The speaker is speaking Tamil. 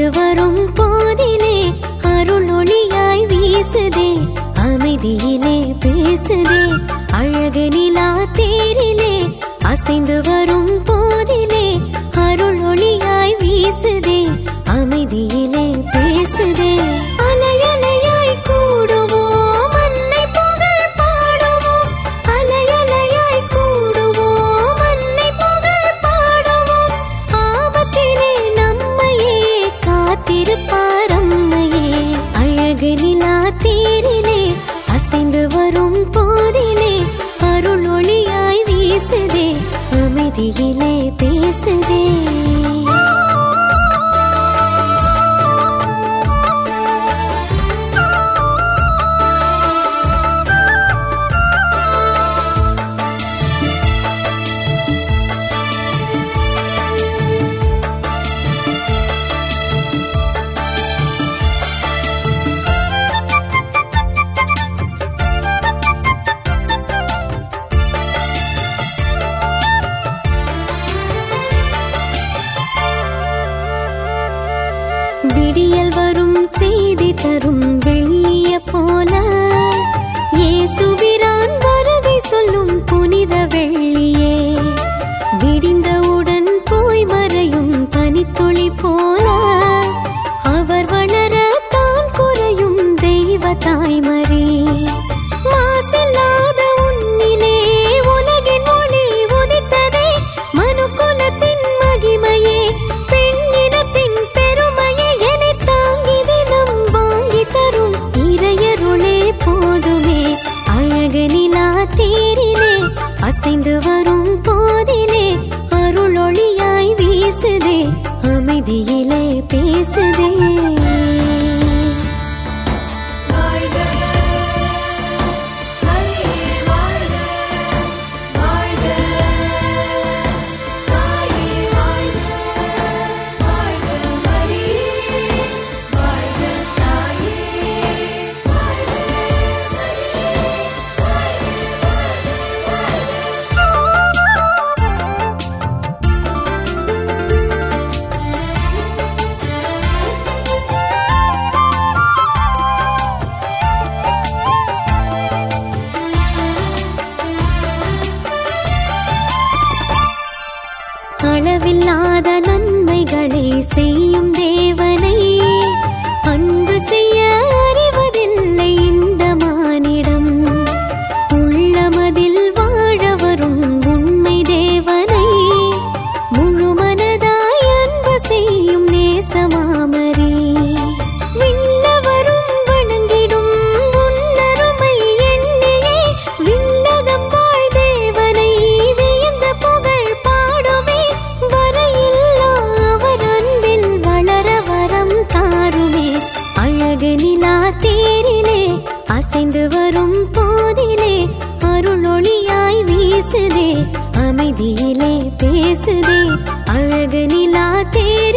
வரும் போதிலே அருள் ஒளியாய் வீசுதே அமைதியிலே பேசுதே அழகு நிலா தேரிலே அசைந்து வரும் போதிலே அருள் ஒளியாய் வீசுதே அமைதியிலே பேசுதே அலையலையாய் கூடுவோம் அன்னை புகழ் பாடுவோம் அலையலையாய் கூடுவோம் அன்னை புகழ் பாடுவோம் ஆபத்திலே நம்மையே காத்திருப்பார் அம்மையே அழகு நிலா தேரிலே அசைந்து வரும் போதிலே அருள் ஒளியாய் வீசுதே அமைதியிலே பேசுதே விடியல் வரும் செய்தி தரும் வெள்ளிய போல இயேசுபிரான் வருகை சொல்லும் புனித வெள்ளியே விடிந்தவுடன் போய் மறையும் பனித்துளி போல அவர் வளர தான் குறையும் தெய்வ தாய்மரே மாசில்லாத உன்னிலே உலகின் ஒளி உதித்ததே மனுக்குலத்தின் மகிமையே பெண்ணினத்தின் பெருமையே என்னை தாங்கி தினம் வாங்கி தரும் இறையருளே போதுமே அழகு நிலா தேரிலே அசைந்து வரும் போதிலே அருள் ஒளியாய் வீசுதே அமைதியிலே பேசுதே வாழ்க மரியே வாழ்க வாழ்க தாயே வாழ்க வாழ்க மரியே வாழ்க தாயே வாழ்க அளவில்லாத நன்மைகளை செய்யும் தேவனை அன்பு செய்ய அறிவதில்லை இந்த மானிடம் உள்ளமதில் வாழ வரும் உண்மை தேவனை முழு மனதாய் அன்பு செய்யும் நேசமாமரே விண்ணவரும் வணங்கிடும் உன்னருமை எண்ணியே விண்ணகம் வாழ் தேவனை வியந்த புகழ் பாடுவே வரையில்லா அவர் அன்பில் வளர வரம் தாருமே அழகு நிலா தேரிலே அசைந்து வரும் போதிலே அருள் ஒளியாய் வீசுதே அமைதியிலே பேசுதே அழகு நிலா தேரிலே